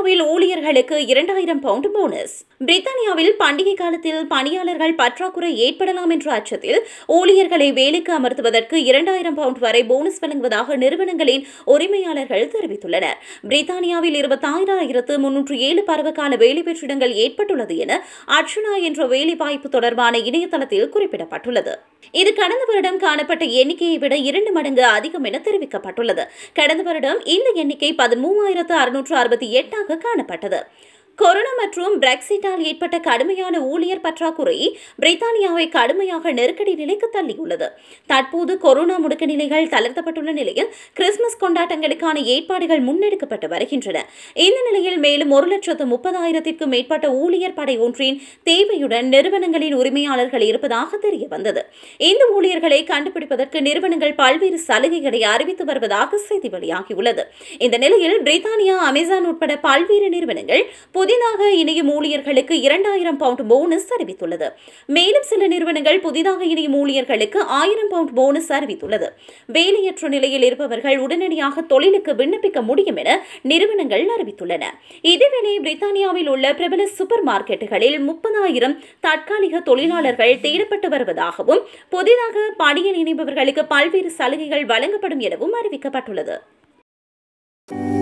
பிரித்தானியாவில் ஊழியர்களுக்கு இரண்டாயிரம் பவுண்ட் போனஸ் பிரித்தானியாவில் பண்டிகை காலத்தில் பணியாளர்கள் பற்றாக்குறை ஏற்படலாம் என்ற அச்சத்தில் ஊழியர்களை வேலைக்கு அமர்த்துவதற்கு இரண்டாயிரம் பவுண்ட் வரை போனஸ் வழங்குவதாக நிறுவனங்களின் உரிமையாளர்கள் தெரிவித்துள்ளனர் பிரித்தானியாவில் இருபத்தாயிரத்து முன்னூற்று ஏழு பருவகால வேலைப்பெற்றிடங்கள் ஏற்பட்டுள்ளது என அர்ச்சுனா என்ற வேலைவாய்ப்பு தொடர்பான இணையதளத்தில் குறிப்பிடப்பட்டுள்ளது இது கடந்த வருடம் காணப்பட்ட எண்ணிக்கையை விட இரண்டு மடங்கு அதிகம் என தெரிவிக்கப்பட்டுள்ளது கடந்த வருடம் இந்த எண்ணிக்கை பதிமூவாயிரத்து அறுநூற்று அறுபத்தி எட்டாக காணப்பட்டது கொரோனா மற்றும் பிரெக்சிட்டால் ஏற்பட்ட கடுமையான ஊழியர் பற்றாக்குறை பிரித்தானியாவை கடுமையாக நெருக்கடி நிலைக்கு தள்ளியுள்ளது தற்போது கொரோனா முடக்க நிலைகள் தளர்த்தப்பட்டுள்ள நிலையில் கிறிஸ்துமஸ் கொண்டாட்டங்களுக்கான ஏற்பாடுகள் முன்னெடுக்கப்பட்டு வருகின்றன இந்த நிலையில் மேலும் ஒரு லட்சத்து முப்பதாயிரத்திற்கும் மேற்பட்ட ஊழியர் படை ஒன்றின் தேவையுடன் நிறுவனங்களின் உரிமையாளர்கள் இருப்பதாக தெரிய வந்தது இந்த ஊழியர்களை கண்டுபிடிப்பதற்கு நிறுவனங்கள் பல்வேறு சலுகைகளை அறிவித்து வருவதாக செய்தி வெளியாகியுள்ளது இந்த நிலையில் பிரித்தானியா அமேசான் உட்பட பல்வேறு நிறுவனங்கள் புதிதாக இணையும் ஊழியர்களுக்கு இரண்டாயிரம் பவுண்ட் போனஸ் அறிவித்துள்ளது மேலும் சில நிறுவனங்கள் புதிதாக இணையும் ஊழியர்களுக்கு ஆயிரம் பவுண்ட் போனஸ் அறிவித்துள்ளது வேலையற்ற நிலையில் இருப்பவர்கள் உடனடியாக தொழிலுக்கு விண்ணப்பிக்க முடியும் என நிறுவனங்கள் அறிவித்துள்ளன இதேவேளை பிரித்தானியாவில் உள்ள பிரபல சூப்பர் மார்க்கெட்டுகளில் முப்பதாயிரம் தற்காலிக தொழிலாளர்கள் தேடப்பட்டு வருவதாகவும் புதிதாக பணியில் இணைபவர்களுக்கு பல்வேறு சலுகைகள் வழங்கப்படும் எனவும் அறிவிக்கப்பட்டுள்ளது